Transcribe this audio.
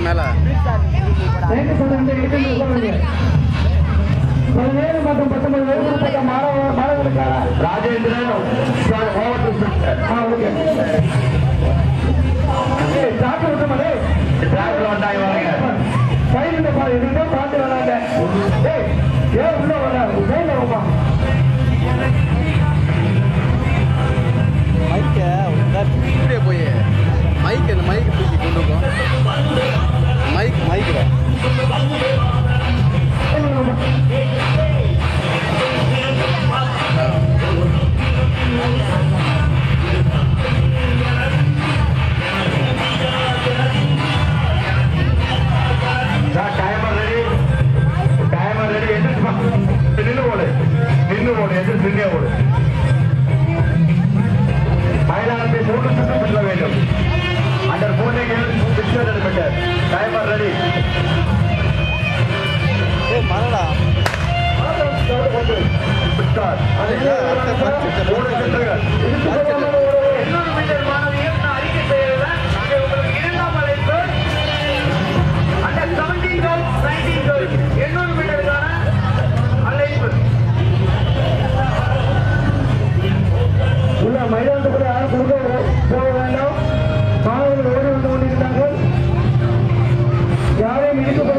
மேலே right side இந்த இடத்துல உட்காருங்க. பதினேழு மற்றும் பத்தொன்பது வயதுக்குட்பட்ட மாணவ மாணவர்களுக்கான ராஜேந்திரன் மாவட்ட இன்ஸ்பெக்டர் ஆ, ஓகே. ஏய், சாக்கு விட்டுமாடே. டிராக்டர் வந்தாங்க வாங்க சைடு இந்த பாரு, இதுக்கு தான் பார்த்து வராங்க. ஏய், ஏன் உள்ள வர? மேல வாப்பா. மைக்கை இப்படியே போய் மைக் அந்த மைக் தூக்கி கொண்டு போகும் மைக் மைக்கில் sir timer ready timer ready எந்திரிச்சு நின்று ஓடு நின்று ஓடு எந்திரிச்சு நின்றே ஓடு மைதானத்தை மூன்று சுற்று செல்ல வேண்டும் அண்டர் போட்டிகள் பிக்சர் மீட்டர் டைமர் ரெடி ஏ மரடா ஸ்டார்ட் அடுத்த பரிசு மூணு சென்றுகள் இன்னொரு மீட்டர் மாணவியும் நான் அறிக்கை செய்யறேன். நாங்கள் உங்களுக்கு இரண்டாம் அழைப்பு. Under 17 girls, 19 girls. 800 மீட்டருக்கான அழைப்பு. உள்ள மைதானத்துக்குள்ள யாரும் கொடுக்க போக வேண்டாம் மாணவர்கள் ஓடி வந்து கொண்டிருந்தார்கள் யாரையும் இடிக்கப்பட